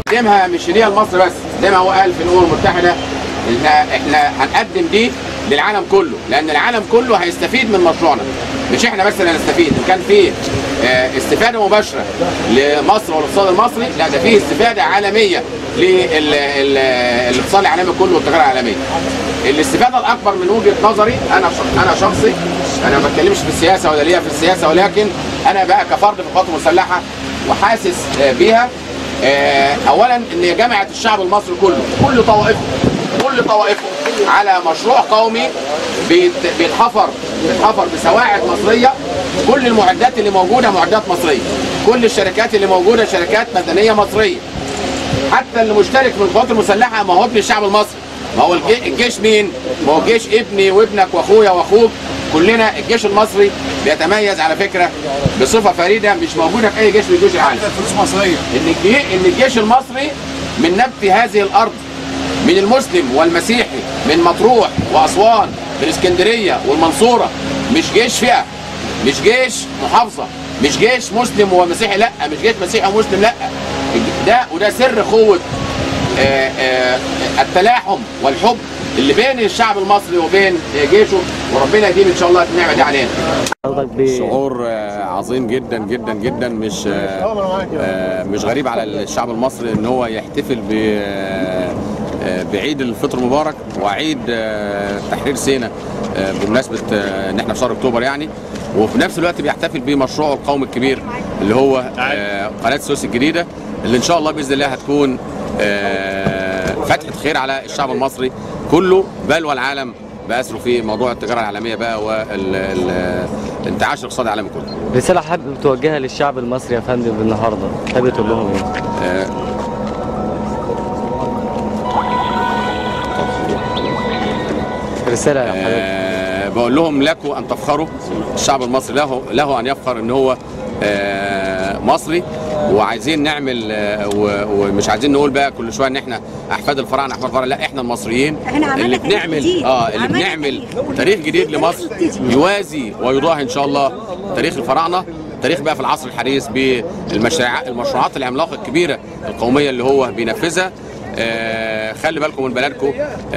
قدمها مش هديه لمصر بس زي ما هو قال في الامم المتحده احنا احنا هنقدم دي للعالم كله لان العالم كله هيستفيد من مشروعنا مش احنا بس اللي هنستفيد ان كان في آه، استفاده مباشره لمصر والاقتصاد المصري لا ده في استفاده عالميه للاقتصاد العالمي كله والتجاره العالميه الاستفاده الاكبر من وجهه نظري انا ش- انا شخصي انا ما بتكلمش في السياسه ولا ليا في السياسه ولكن انا بقى كفرد في القوات المسلحه وحاسس آه، بيها آه، اولا ان جامعه الشعب المصري كله كل طوائفه كل طوائفه على مشروع قومي بيت- بيتحفر بيتحفر بسواعد مصريه كل المعدات اللي موجوده معدات مصريه كل الشركات اللي موجوده شركات مدنيه مصريه حتى اللي مشترك في القوات المسلحه ما هو ابن الشعب المصري ما هو الجي- الجيش مين؟ ما هو الجيش ابني وابنك واخويا واخوك كلنا الجيش المصري بيتميز على فكره بصفه فريده مش موجوده في اي جيش من جيوش العالم فلوس مصريه ان الجي... ان الجيش المصري من نبت هذه الارض من المسلم والمسيحي من مطروح واسوان من اسكندريه والمنصوره مش جيش فئه مش جيش محافظه مش جيش مسلم ومسيحي لا مش جيش مسيحي ومسلم لا ده وده سر قوه آه، آه، التلاحم والحب اللي بين الشعب المصري وبين آه، جيشه وربنا يديم ان شاء الله النعمه دي علينا حضرتك ب- شعور آه، عظيم جدا جدا جدا مش آه، آه، مش غريب على الشعب المصري ان هو يحتفل ب آه، آه، بعيد الفطر المبارك وعيد آه، تحرير سيناء آه، بمناسبه آه، ان احنا في شهر اكتوبر يعني وفي نفس الوقت بيحتفل بمشروعه القومي الكبير اللي هو آه، قناه السويس الجديده اللي ان شاء الله باذن الله هتكون آه، فتحه خير على الشعب المصري كله بل والعالم بأسره في موضوع التجاره العالميه بقى والانتعاش الاقتصادي العالمي كله. رسالة حابب توجهها للشعب المصري يا فندم النهارده حابب تقول لهم ايه؟ آه، رسالة يا حضرتك آه، بقول لهم لكم ان تفخروا الشعب المصري له له ان يفخر ان هو آه، مصري وعايزين نعمل آه، و- ومش عايزين نقول بقى كل شويه ان احنا احفاد الفراعنه احفاد الفراعنه لا احنا المصريين إحنا عملنا اللي تاريخ بنعمل جديد. اه اللي عملنا بنعمل تاريخ. تاريخ جديد تاريخ لمصر جديد. يوازي ويضاهي ان شاء الله تاريخ الفراعنه تاريخ بقى في العصر الحديث بالمشاريع المشروعات العملاقه الكبيره القوميه اللي هو بينفذها آه خلي بالكم من بلدكم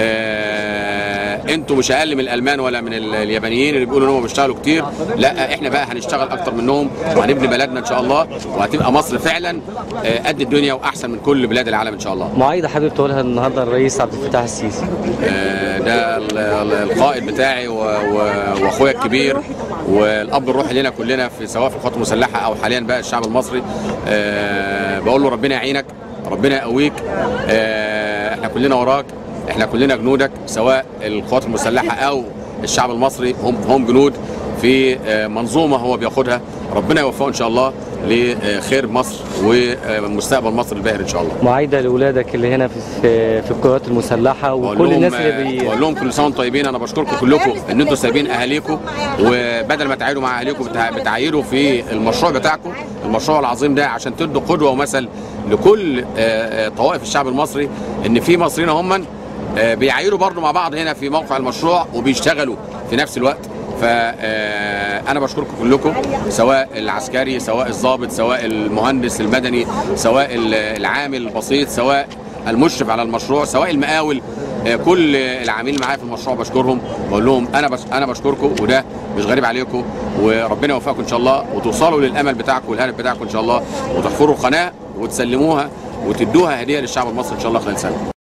آه انتوا مش اقل من الالمان ولا من ال- اليابانيين اللي بيقولوا ان هم بيشتغلوا كتير لا احنا بقى هنشتغل اكتر منهم وهنبني بلدنا ان شاء الله وهتبقى مصر فعلا آه قد الدنيا واحسن من كل بلاد العالم ان شاء الله معايدة حابب تقولها النهارده الرئيس عبد الفتاح السيسي آه، ده ال- ال- القائد بتاعي و- و- واخويا الكبير والاب الروحي لنا كلنا في سواء في القوات المسلحه او حاليا بقى الشعب المصري آه، بقول له ربنا يعينك ربنا يقويك آه، احنا كلنا وراك احنا كلنا جنودك سواء القوات المسلحه او الشعب المصري هم هم جنود في آه، منظومه هو بياخدها ربنا يوفقه ان شاء الله لخير مصر ومستقبل مصر الباهر ان شاء الله معايدة لأولادك اللي هنا في في, في القوات المسلحة بقول وكل لهم الناس اللي بي... بقول لهم كل سنه وانتم طيبين انا بشكركم كلكم ان انتم سايبين اهاليكم وبدل ما تعايروا مع اهاليكم بتع- بتعايروا في المشروع بتاعكم المشروع العظيم ده عشان تدوا قدوه ومثل لكل آه، آه، طوائف الشعب المصري ان في مصريين هم آه، بيعايروا برضو مع بعض هنا في موقع المشروع وبيشتغلوا في نفس الوقت فأنا بشكركم كلكم سواء العسكري سواء الضابط سواء المهندس المدني سواء ال- العامل البسيط سواء المشرف على المشروع سواء المقاول آه، كل العاملين معايا في المشروع بشكرهم بقول لهم انا بش انا بشكركم وده مش غريب عليكم وربنا يوفقكم ان شاء الله وتوصلوا للامل بتاعكم والهدف بتاعكم ان شاء الله وتحفروا قناه وتسلموها وتدوها هديه للشعب المصري ان شاء الله خلال سنه